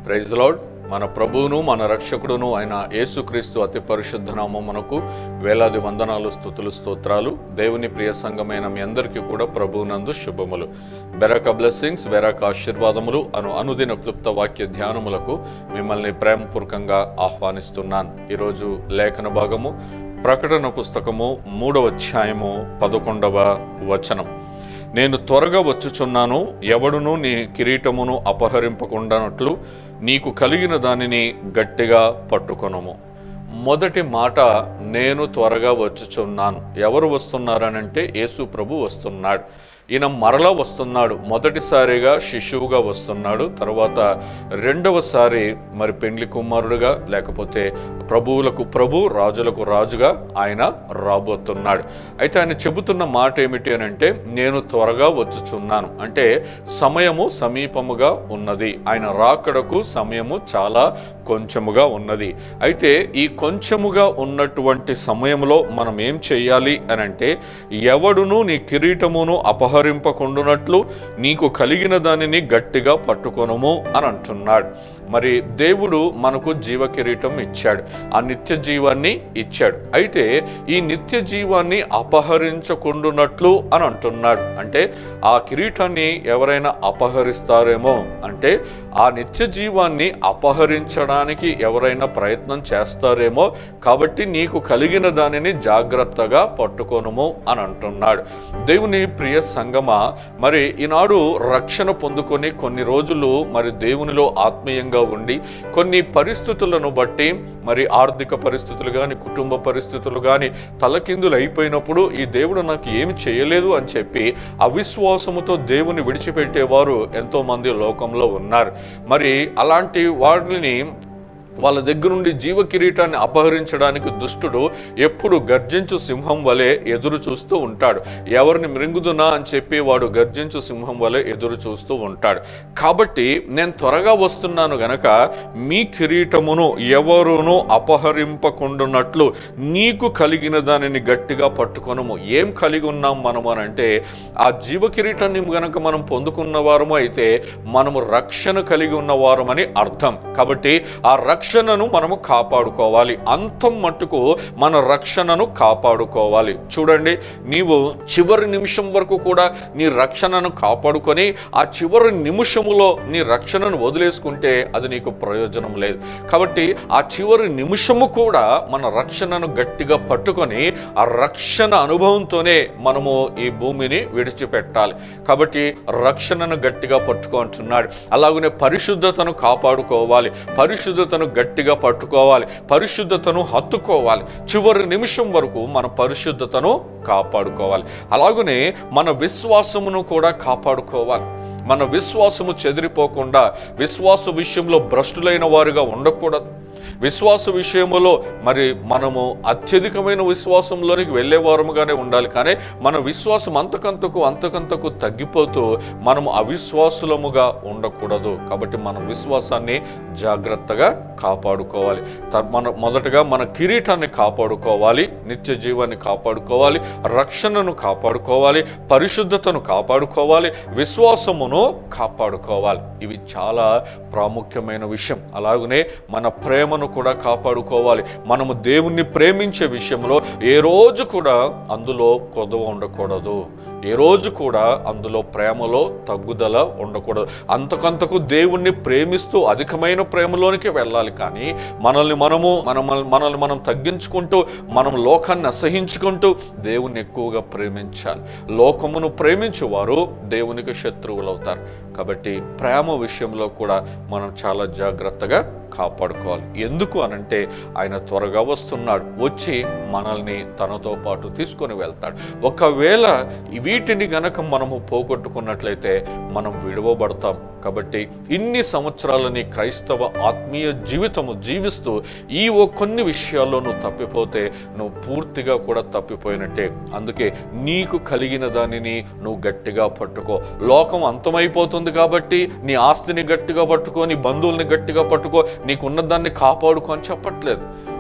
praise lord మన ప్రభువును మన రక్షకుడును అయిన యేసుక్రీస్తు అతి పరిశుద్ధ నామమునకు వేలాది వందనాలు స్థుతులు స్తోత్రాలు దేవుని ప్రియ సంఘమైన మీ అందరికీ కూడా ప్రభువునందు శుభములు బెరక బ్లెస్సింగ్స్ బెరక ఆశీర్వాదములు అను అనుదిన క్లుప్త వాక్య ధ్యానములకు మిమ్మల్ని ప్రేమపూర్వకంగా ఆహ్వానిస్తున్నాను ఈరోజు లేఖన భాగము ప్రకటన పుస్తకము మూడవ అధ్యాయము పదకొండవ వచనం నేను త్వరగా వచ్చుచున్నాను ఎవడును నీ కిరీటమును అపహరింపకుండానట్లు నీకు కలిగిన దానిని గట్టిగా పట్టుకొనము మొదటి మాట నేను త్వరగా వచ్చుచున్నాను ఎవరు వస్తున్నారనంటే యేసు ప్రభు వస్తున్నాడు ఈయన మరలా వస్తున్నాడు మొదటిసారిగా శిశువుగా వస్తున్నాడు తర్వాత రెండవసారి మరి పెండ్లి కుమారుడుగా లేకపోతే ప్రభువులకు ప్రభు రాజులకు రాజుగా ఆయన రాబోతున్నాడు అయితే ఆయన చెబుతున్న మాట ఏమిటి అని అంటే నేను త్వరగా వచ్చుచున్నాను అంటే సమయము సమీపముగా ఉన్నది ఆయన రాకడకు సమయము చాలా కొంచెముగా ఉన్నది అయితే ఈ కొంచెముగా ఉన్నటువంటి సమయంలో మనం ఏం చేయాలి అని అంటే ఎవడును నీ కిరీటమును అపహరింపకుండునట్లు నీకు కలిగిన దానిని గట్టిగా పట్టుకొనుము అని అంటున్నాడు మరి దేవుడు మనకు జీవ కిరీటం ఇచ్చాడు ఆ నిత్య జీవాన్ని ఇచ్చాడు అయితే ఈ నిత్య జీవాన్ని అపహరించకుండునట్లు అని అంటున్నాడు అంటే ఆ కిరీటాన్ని ఎవరైనా అపహరిస్తారేమో అంటే ఆ నిత్య జీవాన్ని అపహరించడానికి ఎవరైనా ప్రయత్నం చేస్తారేమో కాబట్టి నీకు కలిగిన దానిని జాగ్రత్తగా పట్టుకోనుము అని అంటున్నాడు దేవుని ప్రియ సంగమా మరి ఈనాడు రక్షణ పొందుకొని కొన్ని రోజులు మరి దేవునిలో ఆత్మీయంగా ఉండి కొన్ని పరిస్థితులను బట్టి మరి ఆర్థిక పరిస్థితులు కానీ కుటుంబ పరిస్థితులు కానీ తలకిందులు అయిపోయినప్పుడు ఈ దేవుడు నాకు ఏమి చేయలేదు అని చెప్పి అవిశ్వాసముతో దేవుని విడిచిపెట్టేవారు ఎంతో మంది లోకంలో ఉన్నారు మరి అలాంటి వారిని వాళ్ళ దగ్గర నుండి జీవ కిరీటాన్ని అపహరించడానికి దుష్టుడు ఎప్పుడు గర్జించు సింహం వలె ఎదురు చూస్తూ ఉంటాడు ఎవరిని మృంగుదునా అని చెప్పి వాడు గర్జించు సింహం వలె ఎదురు చూస్తూ ఉంటాడు కాబట్టి నేను త్వరగా వస్తున్నాను గనక మీ కిరీటమును ఎవరునూ అపహరింపకుండునట్లు నీకు కలిగిన దానిని గట్టిగా పట్టుకొనము ఏం కలిగి ఉన్నాం మనము అని అంటే ఆ జీవ కిరీటాన్ని గనక మనం పొందుకున్న వారము అయితే మనము రక్షణ కలిగి ఉన్నవారమని అర్థం కాబట్టి ఆ రక్షణను మనము కాపాడుకోవాలి అంతం మట్టుకు మన రక్షణను కాపాడుకోవాలి చూడండి నీవు చివరి నిమిషం వరకు కూడా నీ రక్షణను కాపాడుకొని ఆ చివరి నిమిషములో నీ రక్షణను వదిలేసుకుంటే అది నీకు ప్రయోజనం లేదు కాబట్టి ఆ చివరి నిమిషము కూడా మన రక్షణను గట్టిగా పట్టుకొని ఆ రక్షణ అనుభవంతోనే మనము ఈ భూమిని విడిచిపెట్టాలి కాబట్టి రక్షణను గట్టిగా పట్టుకుంటున్నాడు అలాగనే పరిశుద్ధతను కాపాడుకోవాలి పరిశుద్ధతను గట్టిగా పట్టుకోవాలి పరిశుద్ధతను హత్తుకోవాలి చివరి నిమిషం వరకు మన పరిశుద్ధతను కాపాడుకోవాలి అలాగనే మన విశ్వాసమును కూడా కాపాడుకోవాలి మన విశ్వాసము చెదిరిపోకుండా విశ్వాస విషయంలో భ్రష్టులైన వారుగా ఉండకూడదు విశ్వాస విషయములో మరి మనము అత్యధికమైన విశ్వాసంలోనికి వెళ్ళేవారముగానే ఉండాలి కానీ మన విశ్వాసం అంతకంతకు అంతకంతకు తగ్గిపోతూ మనము అవిశ్వాసులముగా ఉండకూడదు కాబట్టి మన విశ్వాసాన్ని జాగ్రత్తగా కాపాడుకోవాలి త- మన మొదటగా మన కిరీటాన్ని కాపాడుకోవాలి నిత్య జీవాన్ని కాపాడుకోవాలి రక్షణను కాపాడుకోవాలి పరిశుద్ధతను కాపాడుకోవాలి విశ్వాసమును కాపాడుకోవాలి ఇవి చాలా ప్రాముఖ్యమైన విషయం అలాగనే మన ప్రేమను కూడా కాపాడుకోవాలి మనము దేవుణ్ణి ప్రేమించే విషయంలో ఏ రోజు కూడా అందులో కొదవ ఉండకూడదు ఏ రోజు కూడా అందులో ప్రేమలో తగ్గుదల ఉండకూడదు అంతకంతకు దేవుణ్ణి ప్రేమిస్తూ అధికమైన ప్రేమలోనికి వెళ్ళాలి కానీ మనల్ని మనము మన మనల్ని మనం తగ్గించుకుంటూ మనం లోకాన్ని అసహించుకుంటూ దేవుణ్ణి ఎక్కువగా ప్రేమించాలి లోకమును ప్రేమించువారు దేవునికి శత్రువులు అవుతారు కాబట్టి ప్రేమ విషయంలో కూడా మనం చాలా జాగ్రత్తగా కాపాడుకోవాలి ఎందుకు అనంటే ఆయన త్వరగా వస్తున్నాడు వచ్చి మనల్ని తనతో పాటు తీసుకొని వెళ్తాడు ఒకవేళ వీటిని గనక మనము పోగొట్టుకున్నట్లయితే మనం విడువబడతాం కాబట్టి ఇన్ని సంవత్సరాలని క్రైస్తవ ఆత్మీయ జీవితము జీవిస్తూ ఈ ఓ కొన్ని విషయాల్లో నువ్వు తప్పిపోతే నువ్వు పూర్తిగా కూడా తప్పిపోయినట్టే అందుకే నీకు కలిగిన దానిని నువ్వు గట్టిగా పట్టుకో లోకం అంతమైపోతుంది కాబట్టి నీ ఆస్తిని గట్టిగా పట్టుకో నీ బంధువుల్ని గట్టిగా పట్టుకో నీకున్న దాన్ని కాపాడుకో అని చెప్పట్లేదు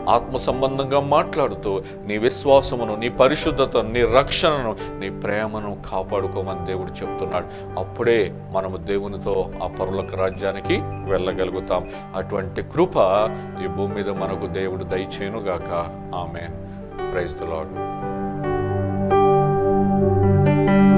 ఆత్మ సంబంధంగా మాట్లాడుతూ నీ విశ్వాసమును నీ పరిశుద్ధతను నీ రక్షణను నీ ప్రేమను కాపాడుకోమని దేవుడు చెప్తున్నాడు అప్పుడే మనము దేవునితో ఆ పరులకు రాజ్యానికి వెళ్ళగలుగుతాం అటువంటి కృప ఈ భూమి మీద మనకు దేవుడు దయచేయునుగాక ఆమెన్ ప్రైజ్ ద లార్డ్